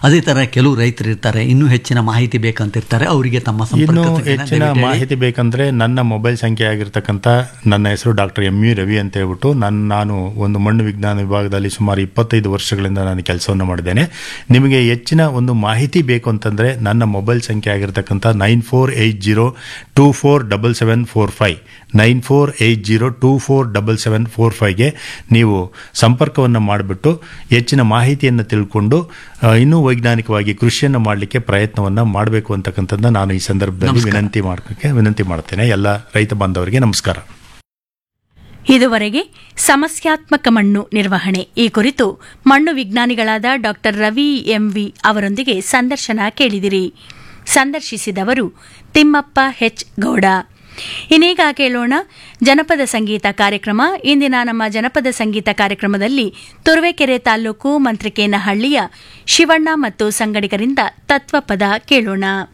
ಅದೇ ಥರ ಕೆಲವು ರೈತರು ಇರ್ತಾರೆ ಇನ್ನೂ ಹೆಚ್ಚಿನ ಮಾಹಿತಿ ಬೇಕಂತಿರ್ತಾರೆ ಅವರಿಗೆ ತಮ್ಮ ಇನ್ನು ಸಂಪರ್ಕ ಹೆಚ್ಚಿನ ಮಾಹಿತಿ ಬೇಕಂದ್ರೆ ನನ್ನ ಮೊಬೈಲ್ ಸಂಖ್ಯೆ ಆಗಿರ್ತಕ್ಕಂಥ ನನ್ನ ಹೆಸರು ಡಾಕ್ಟರ್ ಎಂ ಯು ರವಿ ಅಂತ ಹೇಳ್ಬಿಟ್ಟು ನನ್ನ ನಾನು ಒಂದು ಮಣ್ಣು ವಿಜ್ಞಾನ ವಿಭಾಗದಲ್ಲಿ ಸುಮಾರು ಇಪ್ಪತ್ತೈದು ವರ್ಷಗಳಿಂದ ನಾನು ಕೆಲಸವನ್ನು ಮಾಡಿದ್ದೇನೆ ನಿಮಗೆ ಹೆಚ್ಚಿನ ಒಂದು ಮಾಹಿತಿ ಬೇಕು ಅಂತಂದ್ರೆ ನನ್ನ ಮೊಬೈಲ್ ಸಂಖ್ಯೆ ಆಗಿರ್ತಕ್ಕಂಥ nine four eight zero two four double seven four five nine four eight zero two four double seven four ಫೈವ್ಗೆ ನೀವು ಸಂಪರ್ಕವನ್ನು ಮಾಡಿಬಿಟ್ಟು ಹೆಚ್ಚಿನ ಮಾಹಿತಿಯನ್ನು ತಿಳ್ಕೊಂಡು ಆ, ಇನ್ನೂ ವೈಜ್ಞಾನಿಕವಾಗಿ ಕೃಷಿಯನ್ನು ಮಾಡಲಿಕ್ಕೆ ಪ್ರಯತ್ನವನ್ನು ಮಾಡಬೇಕು ಅಂತಕ್ಕಂಥದ್ದನ್ನ ನಾನು ಈ ಸಂದರ್ಭದಲ್ಲಿ ವಿನಂತಿ ಮಾಡೋಕ್ಕೆ ವಿನಂತಿ ಮಾಡ್ತೇನೆ ಎಲ್ಲ ರೈತ ಬಾಂಧವರಿಗೆ ನಮಸ್ಕಾರ ಇದುವರೆಗೆ ಸಮಸ್ಯಾತ್ಮಕ ಮಣ್ಣು ನಿರ್ವಹಣೆ ಈ ಕುರಿತು ಮಣ್ಣು ವಿಜ್ಞಾನಿಗಳಾದ ಡಾಕ್ಟರ್ ರವಿ ಎಂವಿ ಅವರೊಂದಿಗೆ ಸಂದರ್ಶನ ಕೇಳಿದಿರಿ ಸಂದರ್ಶಿಸಿದವರು ತಿಮ್ಮಪ್ಪ ಹೆಚ್ ಗೌಡ ಇನ್ನೀಗ ಕೇಳೋಣ ಜನಪದ ಸಂಗೀತ ಕಾರ್ಯಕ್ರಮ ಇಂದಿನ ನಮ್ಮ ಜನಪದ ಸಂಗೀತ ಕಾರ್ಯಕ್ರಮದಲ್ಲಿ ತುರುವೇಕೆರೆ ತಾಲೂಕು ಮಂತ್ರಿಕೇನಹಳ್ಳಿಯ ಶಿವಣ್ಣ ಮತ್ತು ಸಂಗಡಿಗರಿಂದ ತತ್ವಪದ ಕೇಳೋಣ